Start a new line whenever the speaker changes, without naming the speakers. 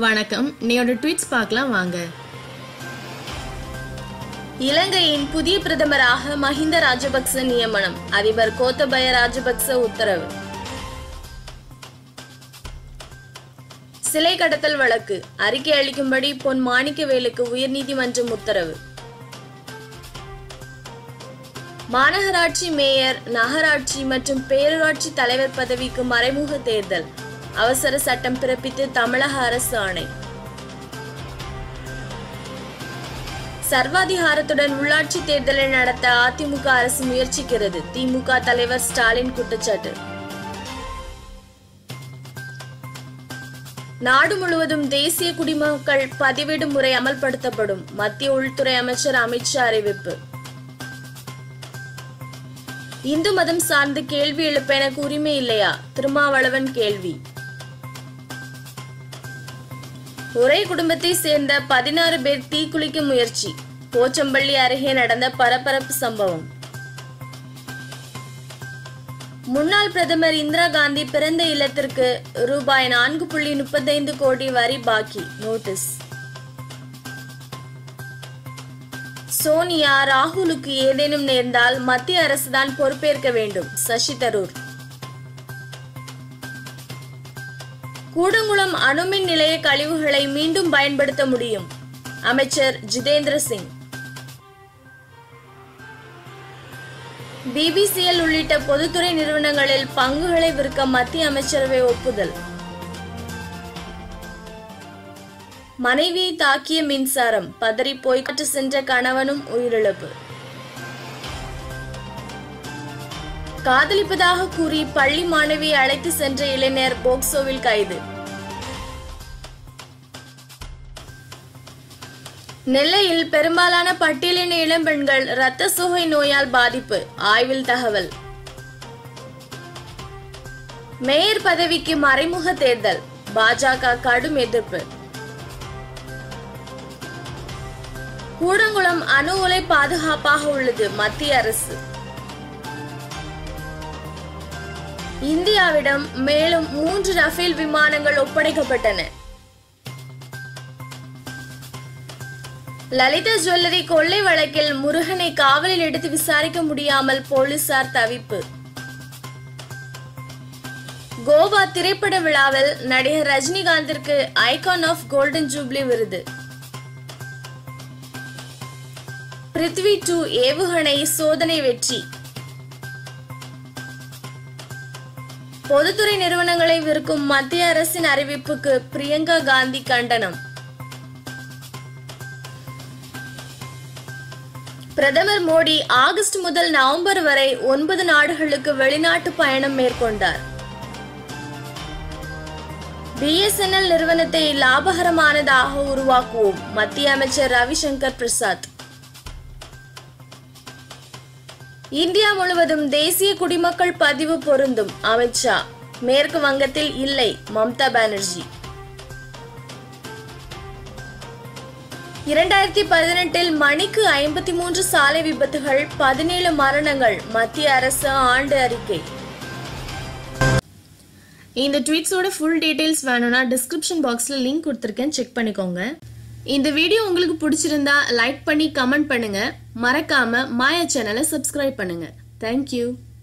வணக்கம் நீயோட ட்வீட்ஸ் பார்க்கலாம் வாங்க
இலங்கையின் புதிய பிரதமராக மஹிந்த ராஜபக்ச நியமனம் அதிபர் கோத்தபய ராஜபக்ச உத்தரவு சிலை கடத்தல் வழக்கு அறிக்கை அளிக்கும்படி பொன் மாணிக்கவேலுக்கு உயர்நீதிமன்றம் உத்தரவு மாநகராட்சி மேயர் நகராட்சி மற்றும் பேரூராட்சி தலைவர் பதவிக்கு மறைமுக தேர்தல் அவசர சட்டம் பிறப்பித்து தமிழக அரசு ஆணை சர்வாதிகாரத்துடன் உள்ளாட்சி தேர்தலை நடத்த அதிமுக அரசு முயற்சிக்கிறது திமுக தலைவர் ஸ்டாலின் குற்றச்சாட்டு நாடு முழுவதும் தேசிய குடிமக்கள் பதிவேடு முறை அமல்படுத்தப்படும் மத்திய உள்துறை அமைச்சர் அமித்ஷா அறிவிப்பு இந்து மதம் சார்ந்து கேள்வி எழுப்ப எனக்கு உரிமை இல்லையா திருமாவளவன் கேள்வி ஒரே குடும்பத்தை சேர்ந்த பதினாறு பேர் தீக்குளிக்க முயற்சி போச்சம்பள்ளி அருகே நடந்த பரபரப்பு சம்பவம் முன்னாள் பிரதமர் இந்திரா காந்தி பிறந்த இல்லத்திற்கு ரூபாய் நான்கு புள்ளி முப்பத்தைந்து கோடி வரி பாக்கி நோட்டீஸ் சோனியா ராகுலுக்கு ஏதேனும் நேர்ந்தால் மத்திய அரசுதான் பொறுப்பேற்க வேண்டும் சசி தரூர் கூடங்குளம் அணுமின் நிலைய கழிவுகளை மீண்டும் பயன்படுத்த முடியும் அமைச்சர் ஜிதேந்திர சிங் பிபிசிஎல் உள்ளிட்ட பொதுத்துறை நிறுவனங்களில் பங்குகளை விற்க மத்திய அமைச்சரவை ஒப்புதல் மனைவியை தாக்கிய மின்சாரம் பதறி போய்காட்டு சென்ற கணவனும் உயிரிழப்பு காதலிப்பதாக கூறி பள்ளி மாணவியை அழைத்து சென்ற இளைஞர் போக்சோவில் கைது நெல்லையில் பெரும்பாலான பட்டியலின இளம்பெண்கள் இரத்த சோகை நோயால் பாதிப்பு ஆய்வில் தகவல் மேயர் பதவிக்கு மறைமுக தேர்தல் பாஜக கடும் எதிர்ப்பு கூடங்குளம் அணு உலை பாதுகாப்பாக உள்ளது மத்திய அரசு இந்தியாவிடம் மேலும் மூன்று ரஃபேல் விமானங்கள் ஒப்படைக்கப்பட்டன லலிதா ஜுவல்லரி கொள்ளை வழக்கில் முருகனை காவலில் எடுத்து விசாரிக்க முடியாமல் போலீசார் தவிப்பு கோவா திரைப்பட விழாவில் நடிகர் ரஜினிகாந்திற்கு ஐகான் ஆஃப் கோல்டன் ஜூப்ளி விருது பிருத்வி டூ ஏவுகணை சோதனை வெற்றி பொதுத்துறை நிறுவனங்களை விற்கும் மத்திய அரசின் அறிவிப்புக்கு பிரியங்கா காந்தி கண்டனம் பிரதமர் மோடி ஆகஸ்ட் முதல் நவம்பர் வரை ஒன்பது நாடுகளுக்கு வெளிநாட்டு பயணம் மேற்கொண்டார் பிஎஸ்என்எல் நிறுவனத்தை லாபகரமானதாக உருவாக்குவோம் மத்திய அமைச்சர் ரவிசங்கர் பிரசாத் இந்தியா முழுவதும் தேசிய குடிமக்கள் பதிவு பொருந்தும் அமித்ஷா மேற்கு வங்கத்தில் இல்லை மம்தா பானர்ஜி இரண்டாயிரத்தி பதினெட்டில் மணிக்கு ஐம்பத்தி மூன்று சாலை விபத்துகள் பதினேழு மரணங்கள் மத்திய அரசு ஆண்டு அறிக்கை
இந்த ட்வீட்ஸோட ஃபுல் டீடைல்ஸ் வேணும்னா டிஸ்கிரிப்ஷன் பாக்ஸில் லிங்க் கொடுத்துருக்கேன் செக் பண்ணிக்கோங்க இந்த வீடியோ உங்களுக்கு பிடிச்சிருந்தா லைக் பண்ணி கமெண்ட் பண்ணுங்க மறக்காம மாயா சேனலை சப்ஸ்கிரைப் பண்ணுங்க தேங்க்யூ